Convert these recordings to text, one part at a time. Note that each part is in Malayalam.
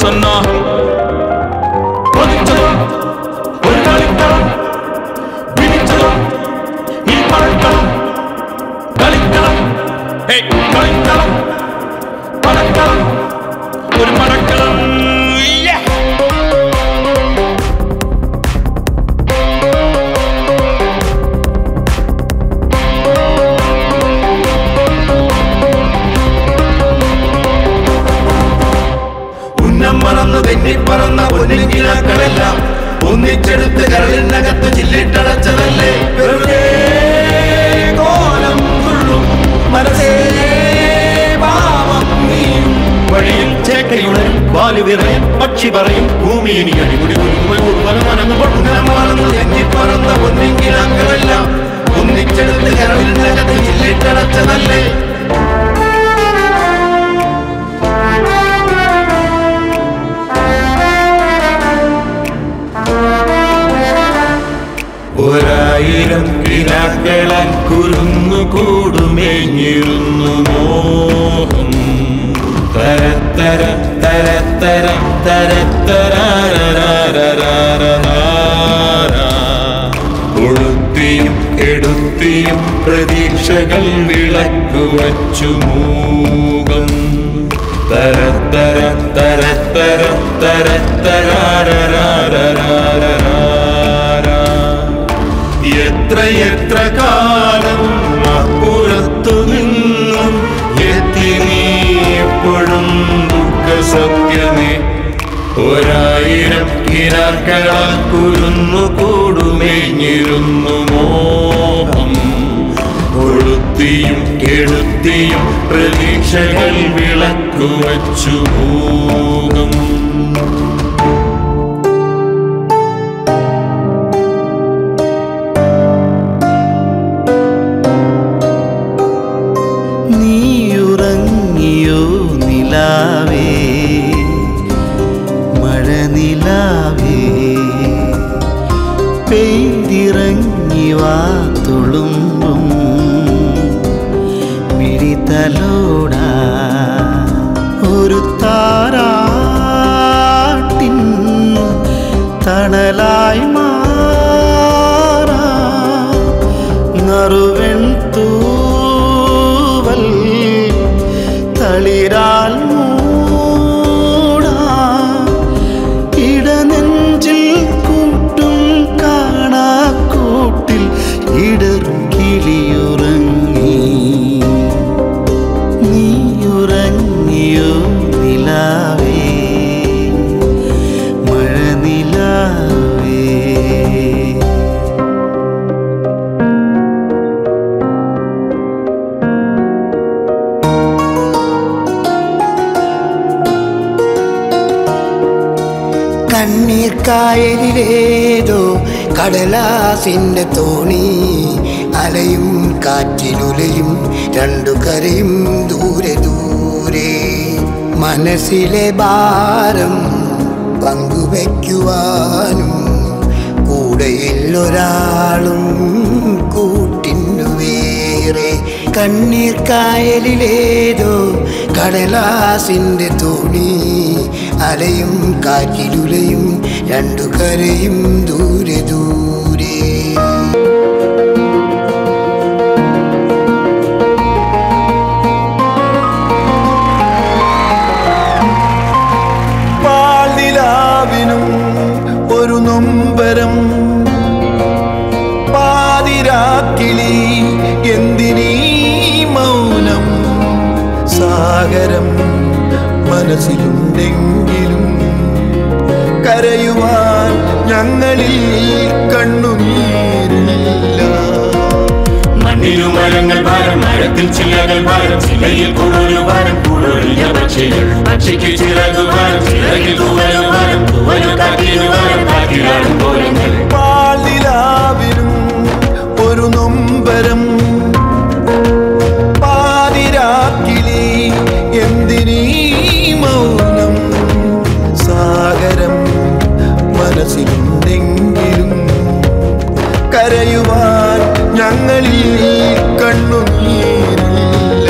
സന്നാഹം പതിച്ചതും ഒരു കളിക്കളം വിളിച്ചതും ഈ പറക്കണം കളിക്കണം ഹേയ് കളിക്കണം പറക്കണം ഒരു മടക്കണം Yeah! ഉന്നം മറന്നു തെന്നിപ്പറന്ന പൊന്നിങ്കിലാക്കളെല്ലാം ഒന്നിച്ചെടുത്ത് കരളിനകത്ത് ചില്ലിട്ടടച്ചതല്ലേ വെറുതെ കോലം തുള്ളും മനസ്സേ പാവം നീയും വഴിയിൽ ചേക്കയുണരും വാലു വിറയും പക്ഷി പറയും ഭൂമി ഇനി അടിമുടി ഉന്നം മറന്നു തെന്നിപ്പറന്ന പൊന്നിങ്കിലാക്കളെല്ലാം ഒന്നിച്ചെടുത്ത് കരളിനകത്ത് ചില്ലിട്ടടച്ചതല്ലേ ഒരായിരം കിനാക്കളാൽ കുരുന്നു കൂടുമേഞ്ഞിരുന്നു മോഹം തരത്തര തരത്തര തരത്തരാരരാരരാരരാര. കൊളുത്തിയും കെടുത്തിയും പ്രതീക്ഷകൾ വിളക്കുവച്ചു മൂകം തരത്തര തരത്തര തരത്തരാരരാരരാരരാര. എത്ര എത്ര കാലം അപ്പുറത്തു നിന്നും എത്തി നീ എപ്പോഴും ദുഃഖ സത്യമേ ഒരായിരം കിരാക്കളാൽ കുരുന്നു കൂടുമേഞ്ഞിരുന്നു മോഹം കൊളുത്തിയും കെടുത്തിയും പ്രതീക്ഷകൾ വിളക്കുവച്ചു ഭൂകം നീയുറങ്ങിയോ നിലാവേ മഴ നിലാവേ പെയ്തിറങ്ങി വാ തുളുമ്പും മിഴിതലോടാ ഒരു താരാട്ടിൻ തണലായി മാറാ നറുവെൺ തൂവൽ തളിരാൽ മൂടാ ഇടനെഞ്ചിൽ കൂട്ടും കാണാ കൂട്ടിൽ ഇടറും കിളിയുറങ്ങി നീയുറങ്ങിയോ നിലാവേ മഴ നിലാവേ കണ്ണീർ കായലിലേതോ കടലാസിന്റെ തോണി അലയും കാറ്റിലുലയും രണ്ടു കരയും ദൂരെ ദൂരെ മനസ്സിലെ ഭാരം പങ്കുവയ്ക്കുവാനും കൂടെയില്ലൊരാളും കൂട്ടിനു വേറെ കണ്ണീർ കായലിലേതോ കടലാസിന്റെ തോണി അലയും കാറ്റിലുലയും രണ്ടു കരയും ദൂരെ ദൂരെ പാൽനിലാവിനും ഒരു നൊമ്പരം പാതിരാക്കിളി എന്തിനീ മൗനം സാഗരം മനസ്സിലുണ്ടെങ്കിലും കരയുവാൻ ഞങ്ങളിൽ കണ്ണുനീരില്ല മണ്ണിലു മരങ്ങൾ ഭാരം മരത്തിൽ ചില്ലകൾ ഭാരം ചില്ലയിൽ കൂടൊരു ഭാരം കൂടൊഴിഞ്ഞ പക്ഷികൾ പക്ഷിക്ക് ചിറകു ഭാരം ചിറകിൽ തൂവലു ഭാരം തൂവലു കാറ്റിനു ഭാരം കാറ്റിലാടും കോലങ്ങൾ പാൽനിലാവിനും ഒരു നൊമ്പരം പാതിരാക്കിളി എന്തിനീ മൗനം സാഗരം മനസ്സിലുണ്ടെങ്കിലും കരയുവാൻ ഞങ്ങളിൽ കണ്ണുനീരില്ല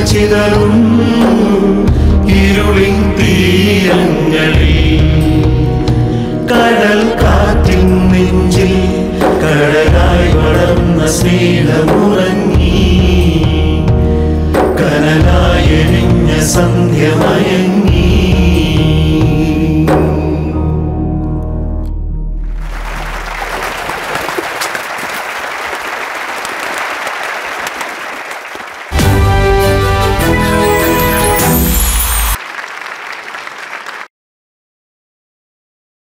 ചിതറും ഇരുളിൻ തീരങ്ങളിൽ കടൽ കാറ്റിൻ നെഞ്ചിൽ കടലായി വളർന്ന സ്നേഹമുറങ്ങി കനലായി എരിഞ്ഞ സന്ധ്യമയങ്ങി